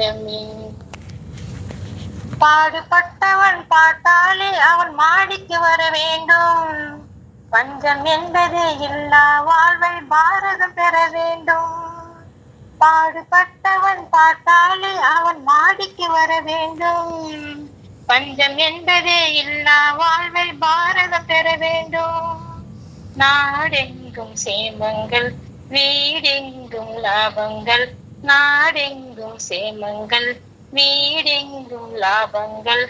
தங்கமே பாடுபட்டவன் பாட்டாலே அவன் மாடிக்கு வர வேண்டும் பஞ்சம் என்பதே இல்லா வாழ்வை பாரதம் பெற வேண்டும் பாடுபட்டவன் பாட்டாலே அவன் மாடிக்கு வர வேண்டும் பஞ்சம் என்பதே இல்லா வாழ்வை பாரதம் பெற வேண்டும் நாடெங்கும் சேமங்கள் வீடெங்கும் லாபங்கள் நாடெங்கும் சேமங்கள் வீடெங்கும் லாபங்கள்